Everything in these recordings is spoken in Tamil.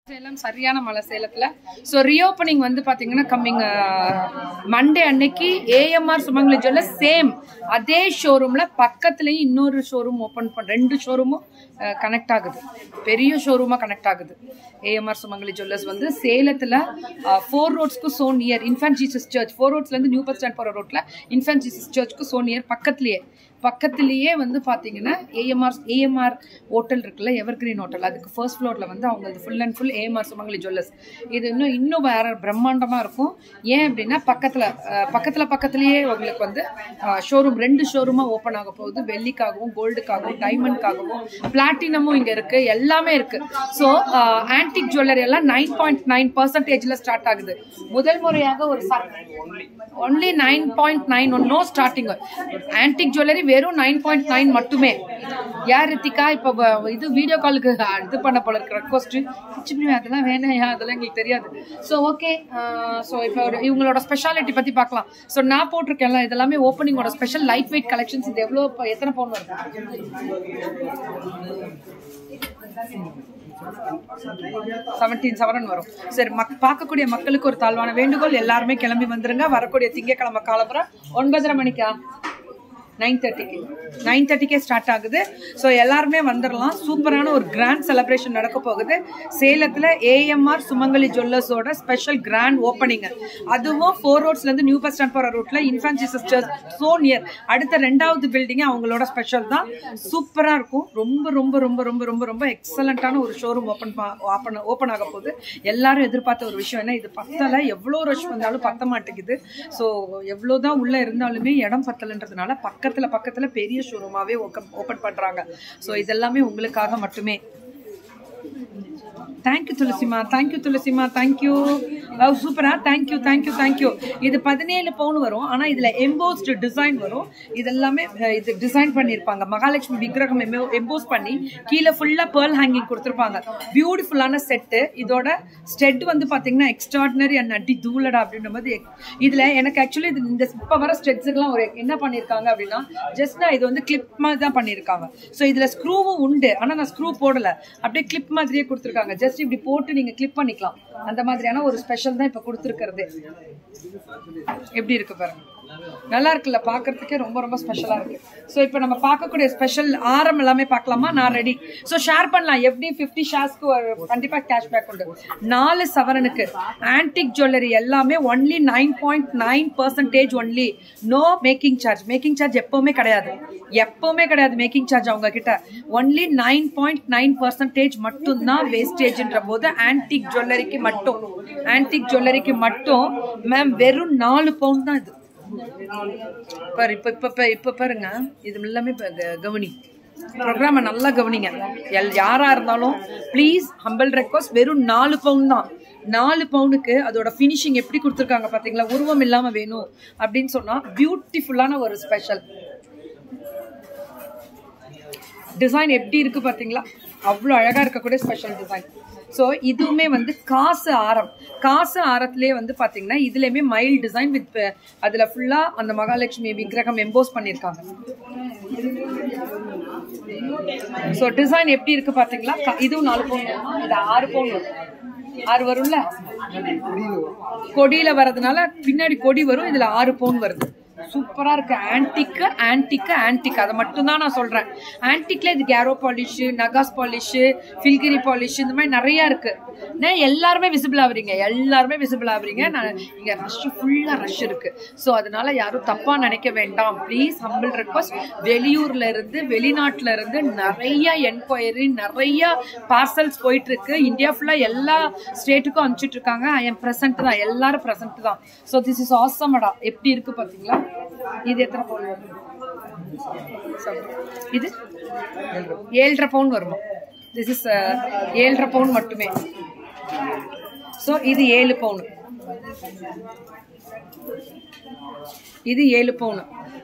சேலம் சரியான மழை சேலத்துல ஸோ ரீஓப்பனிங் வந்து பாத்தீங்கன்னா கம்மிங் மண்டே அன்னைக்கு ஏஎம்ஆர் சுமங்கலி ஜுவல்ல சேம் அதே ஷோரூம்ல பக்கத்துலயும் இன்னொரு ஷோரூம் ஓப்பன் பண்ண ரெண்டு ஷோரூமும் கனெக்ட் ஆகுது பெரிய ஷோரூமா கனெக்ட் ஆகுது ஏஎம்ஆர் சுமங்கலி ஜுவல்லர்ஸ் வந்து சேலத்துல ஃபோர் ரோட்ஸ்க்கு so near infant Jesus church four ரோட்ஸ்ல இருந்து நியூ பஸ் ஸ்டாண்ட் போற ரோட்ல இன்ஃபன்ட் ஜீசஸ் சர்ச்சுக்கு சோ நியர் பக்கத்துலயே பக்கத்துலயே வந்து பாத்தீங்கன்னா ஏஎம்ஆர் ஏஎம்ஆர் ஹோட்டல் இருக்குல்ல எவர் கிரீன் ஹோட்டல் அதுக்கு ஃபர்ஸ்ட் ஃப்ளோர்ல வந்து அவங்க full and full AMR Sumangali jewellers இது இன்னும் இன்னும் வேற பிரம்மாண்டமா இருக்கும் ஏன் அப்படின்னா பக்கத்துல அஹ், பக்கத்துல பக்கத்துலயே உங்களுக்கு வந்து ஷோரூம் ரெண்டு ஷோரூமா ஓப்பன் ஆக போகுது வெள்ளிக்காகவும் கோல்டுக்காகவும் டைமண்ட்காகவும் பிளாட்டினமும் இங்க இருக்கு எல்லாமே இருக்கு ஸோ ஆன்டிக் ஜுவல்லரி எல்லாம் நைன் பாயிண்ட் நைன் பர்சன்டேஜ்ல ஸ்டார்ட் ஆகுது முதல் முறையாக ஒரு only nine point nine one no starting antique jewellery வெறும் நைன் பாயிண்ட் நைன் மட்டுமே யார் ரித்திகா இப்போ வ- இது வீடியோ காலுக்கு இது பண்ண போல இருக்கிற ரெக்வஸ்ட் அதெல்லாம் வேணாயா அதெல்லாம் எங்களுக்கு தெரியாது ஸோ ஓகே ஸோ இப்போ ஒரு இவங்களோட ஸ்பெஷாலிட்டி பத்தி பார்க்கலாம் ஸோ நான் போட்டிருக்கேன்ல இதெல்லாமே ஓப்பனிங்கோட ஸ்பெஷல் லைட் வெயிட் கலெக்ஷன்ஸ் இது எவ்வளோ இப்போ எத்தனை பவுன் வருது செவன்டீன் செவன் வரும் சரி மக் பார்க்கக்கூடிய மக்களுக்கு ஒரு தாழ்வான வேண்டுகோள் எல்லாருமே கிளம்பி வந்துருங்க வரக்கூடிய திங்கக்கிழமை காலம்புற ஒன்பதரை மணிக்கா நைன் தேர்ட்டிக்கு நைன் தேர்ட்டிக்கே ஸ்டார்ட் ஆகுது ஸோ எல்லாருமே வந்துடலாம் சூப்பரான ஒரு கிராண்ட் செலிப்ரேஷன் நடக்க போகுது சேலத்தில் ஏஎம்ஆர் சுமங்கலி ஜுவல்லர்ஸோட ஸ்பெஷல் கிராண்ட் ஓப்பனிங் அதுவும் ஃபோர் ரோட்ஸ்லேருந்து நியூ பஸ் ஸ்டாண்ட் போகிற ரூட்டில் infant Jesus church so near அடுத்த ரெண்டாவது பில்டிங் அவங்களோட ஸ்பெஷல் தான் சூப்பராக இருக்கும் ரொம்ப ரொம்ப ரொம்ப ரொம்ப ரொம்ப ரொம்ப எக்ஸலண்ட்டான ஒரு ஷோரூம் ஓப்பன் ஓப்பன் ஓப்பன் ஆக போகுது எல்லாரும் எதிர்பார்த்த ஒரு விஷயம் என்ன இது பத்தலை எவ்வளோ ரஷ் வந்தாலும் பத்த மாட்டேங்குது ஸோ எவ்வளோதான் உள்ளே இருந்தாலுமே இடம் பத்தலைன்றதுனால பக்கத்தில் பக்கத்தில் பெரிய ஷோரூமாகவே ஓப்பன் பண்ணுறாங்க ஸோ இதெல்லாமே உங்களுக்காக மட்டுமே தேங்க்யூ துளசிமா தேங்க்யூ துளசிமா தேங்க்யூ சூப்பரா தேங்க்யூ தேங்க்யூ தேங்க்யூ இது பதினேழு பவுன் வரும் ஆனா இதுல எம்போஸ்டு டிசைன் வரும் இதெல்லாமே அஹ், இது டிசைன் பண்ணியிருப்பாங்க மகாலட்சுமி விக்கிரகம் எம்போஸ் பண்ணி கீழே ஃபுல்லா பேர்ல் ஹேங்கிங் கொடுத்துருப்பாங்க பியூட்டிஃபுல்லான செட்டு இதோட ஸ்டெட் வந்து பாத்தீங்கன்னா எக்ஸ்ட்ராடினரி அண்ட் அடி தூளடா அப்படின்ற மாதிரி ex- இதுல எனக்கு ஆக்சுவலி இது இந்த இப்ப வர ஸ்டெட்ஸுக்குலாம் ஒரு என்ன பண்ணியிருக்காங்க அப்படின்னா ஜஸ்ட் நான் இது வந்து கிளிப் மாதிரி தான் பண்ணியிருக்காங்க ஸோ இதுல ஸ்க்ரூவும் உண்டு ஆனா நான் ஸ்க்ரூ போடல அப்படியே கிளிப் மாதிரியே கொடுத்துருக்காங்க ஜஸ்ட் இப்படி போட்டு நீங்க கிளிப் பண்ணிக்கலாம் அந்த மாதிரியான ஒரு ஸ்பெஷல் தான் இப்ப கொடுத்துருக்கிறது எப்படி இருக்கு பாருங்க நல்லா இருக்குல்ல பாக்குறதுக்கே ரொம்ப ரொம்ப ஸ்பெஷலா இருக்கு ஸோ இப்போ நம்ம பார்க்கக்கூடிய ஸ்பெஷல் ஆரம் எல்லாமே பார்க்கலாமா நான் ரெடி ஸோ ஷேர் பண்ணலாம் எப்படி ஃபிஃப்டி ஷேர்ஸ்க்கு ஒரு கண்டிப்பா கேஷ்பேக் உண்டு நாலு சவரனுக்கு ஆன்டிக் ஜுவல்லரி எல்லாமே only nine point nine percentage only no making charge making charge எப்பவுமே கிடையாது எப்பவுமே கிடையாது மேக்கிங் சார்ஜ் அவங்க கிட்ட only nine point nine percentage மட்டும்தான் வேஸ்டேஜ்ன்ற போது ஆன்டிக் ஜுவல்லரிக்கு மட்டும் ஆன்டிக் ஜுவல்லரிக்கு மட்டும் மேம் வெறும் நாலு பவுண்ட் தான் இது பாரு இப்ப இப்ப இப்ப இப்ப பாருங்க இது எல்லாமே இப்ப க- கவனி ப்ரோக்ராம நல்லா கவனிங்க எல் யாரா இருந்தாலும் ப்ளீஸ் ஹம்பிள் ரெக்வஸ்ட் வெறும் நாலு பவுன் தான் நாலு பவுனுக்கு அதோட ஃபினிஷிங் எப்படி கொடுத்துருக்காங்க பாத்தீங்களா உருவம் இல்லாம வேணும் அப்படின்னு சொன்னா பியூட்டிஃபுல்லான ஒரு ஸ்பெஷல் டிசைன் எப்படி இருக்கு பாத்தீங்களா அவ்வளோ அழகா இருக்கக்கூடிய ஸ்பெஷல் டிசைன் ஸோ இதுவுமே வந்து காசு ஆரம் காசு ஆரத்திலே வந்து பாத்தீங்கன்னா இதுலயுமே மைல் டிசைன் வித் அதுல ஃபுல்லா அந்த மகாலட்சுமி விக்கிரகம் எம்போஸ் பண்ணியிருக்காங்க ஸோ டிசைன் எப்படி இருக்கு பாத்தீங்களா க- இதுவும் நாலு பவுன் வரும். இது ஆறு பவுன் வரும் ஆறு வரும்ல கொடியில வர்றதுனால பின்னாடி கொடி வரும் இதுல ஆறு பவுன் வருது சூப்பரா இருக்கு ஆன்டிக்கு ஆன்டிக்கு ஆன்டிக் அதை மட்டும் தான் நான் சொல்றேன் ஆன்டிக்ல இது கேரோ பாலிஷ் நகாஸ் பாலிஷ் ஃபில்கிரி பாலிஷ் இந்த மாதிரி நிறைய இருக்கு நான் எல்லாருமே விசிபிள் ஆகுறீங்க எல்லாருமே விசிபிள் ஆகுறீங்க நான் இங்க ரஷ் ஃபுல்லா ரஷ் இருக்கு ஸோ அதனால யாரும் தப்பா நினைக்க வேண்டாம் ப்ளீஸ் ஹம்பிள் ரெக்வஸ்ட் வெளியூர்ல இருந்து வெளிநாட்டுல இருந்து நிறைய என்கொயரி நிறைய பார்சல்ஸ் போயிட்டு இருக்கு இந்தியா ஃபுல்லா எல்லா ஸ்டேட்டுக்கும் அனுப்பிச்சிட்டு இருக்காங்க ஐ எம் பிரசன்ட் தான் எல்லாரும் பிரசன்ட் தான் ஸோ திஸ் இஸ் ஆசமடா எப்படி இருக்கு பாத்தீங்களா இது எத்தனை பவுன் வரும் Sorry. இது ஏழரை பவுன் வருமா திஸ் இஸ் ஏழரை பவுன் மட்டுமே ஸோ இது ஏழு பவுன் இது ஏழு பவுன்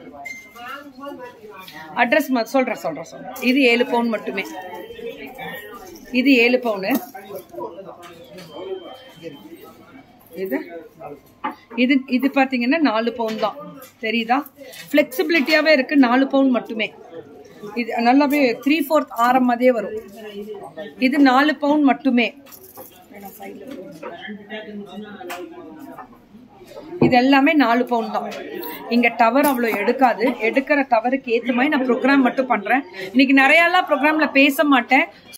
அட்ரஸ் சொல்றேன் சொல்றேன் சொல்றேன் இது ஏழு பவுன் மட்டுமே இது ஏழு பவுனு இது இது இது பாத்தீங்கன்னா நாலு பவுன் தான் தெரியுதா ஃபிளெக்சிபிலிட்டியாவே இருக்கு நாலு பவுன் மட்டுமே இது நல்லாவே த்ரீ ஃபோர்த் ஆரம் மாதிரியே வரும் இது நாலு பவுன் மட்டுமே இது எல்லாமே நாலு பவுன் தான் இங்க டவர் அவ்வளோ எடுக்காது எடுக்கிற டவருக்கு ஏத்த மாதிரி நான் ப்ரோக்ராம் மட்டும் பண்றேன் இன்னைக்கு நிறைய எல்லாம் ப்ரோக்ராம்ல பேச மாட்டேன்